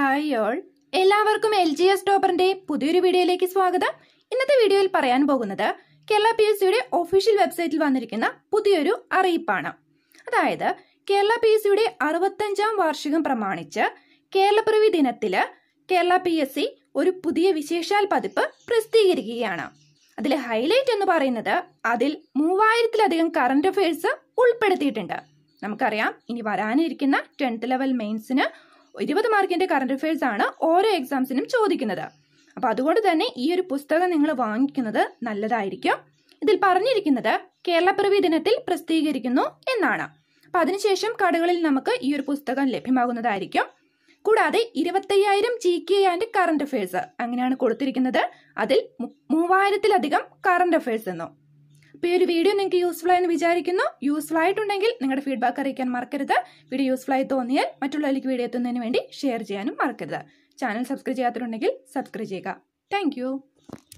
hi all എല്ലാവർക്കും L G S ടോപ്പറിന്റെ പുതിയൊരു വീഡിയോയിലേക്ക് സ്വാഗതം ഇന്നത്തെ വീഡിയോയിൽ പറയാൻ പോകുന്നത് കേരള പി എസ് സിയുടെ ഒഫീഷ്യൽ വെബ്സൈറ്റിൽ വന്നിരിക്കുന്ന പുതിയൊരു അറിയിപ്പാണ് അതായത് കേരള പി എസ് സിയുടെ അറുപത്തഞ്ചാം വാർഷികം പ്രമാണിച്ച് കേരളപ്പിറവി ദിനത്തില് കേരള പി എസ് സി ഒരു പുതിയ വിശേഷാൽ പതിപ്പ് പ്രസിദ്ധീകരിക്കുകയാണ് അതിൽ ഹൈലൈറ്റ് എന്ന് പറയുന്നത് അതിൽ മൂവായിരത്തിലധികം കറണ്ട് അഫയേഴ്സ് ഉൾപ്പെടുത്തിയിട്ടുണ്ട് നമുക്കറിയാം ഇനി വരാനിരിക്കുന്ന ടെൻത്ത് ലെവൽ മെയിൻസിന് ഇരുപത് മാർക്കിന്റെ കറണ്ട് അഫയേഴ്സ് ആണ് ഓരോ എക്സാംസിനും ചോദിക്കുന്നത് അപ്പൊ അതുകൊണ്ട് തന്നെ ഈ ഒരു പുസ്തകം നിങ്ങൾ വാങ്ങിക്കുന്നത് നല്ലതായിരിക്കും ഇതിൽ പറഞ്ഞിരിക്കുന്നത് കേരളപ്പിറവി ദിനത്തിൽ പ്രസിദ്ധീകരിക്കുന്നു എന്നാണ് അപ്പൊ അതിനുശേഷം കടകളിൽ നമുക്ക് ഈ ഒരു പുസ്തകം ലഭ്യമാകുന്നതായിരിക്കും കൂടാതെ ഇരുപത്തയ്യായിരം G K and current affairs അങ്ങനെയാണ് കൊടുത്തിരിക്കുന്നത് അതിൽ മു- മൂവായിരത്തിലധികം കറണ്ട് അഫയേഴ്സ് എന്നും അപ്പോൾ ഈ ഒരു വീഡിയോ നിങ്ങൾക്ക് യൂസ്ഫുൾ ആയെന്ന് വിചാരിക്കുന്നു യൂസ്ഫുൾ ആയിട്ടുണ്ടെങ്കിൽ നിങ്ങളുടെ ഫീഡ്ബാക്ക് അറിയിക്കാൻ മറക്കരുത് വീഡിയോ യൂസ്ഫുൾ ആയി തോന്നിയാൽ മറ്റുള്ളവരിലേക്ക് വീഡിയോ എത്തുന്നതിന് വേണ്ടി ഷെയർ ചെയ്യാനും മറക്കരുത് ചാനൽ സബ്സ്ക്രൈബ് ചെയ്യാത്തിട്ടുണ്ടെങ്കിൽ സബ്സ്ക്രൈബ് ചെയ്യുക താങ്ക്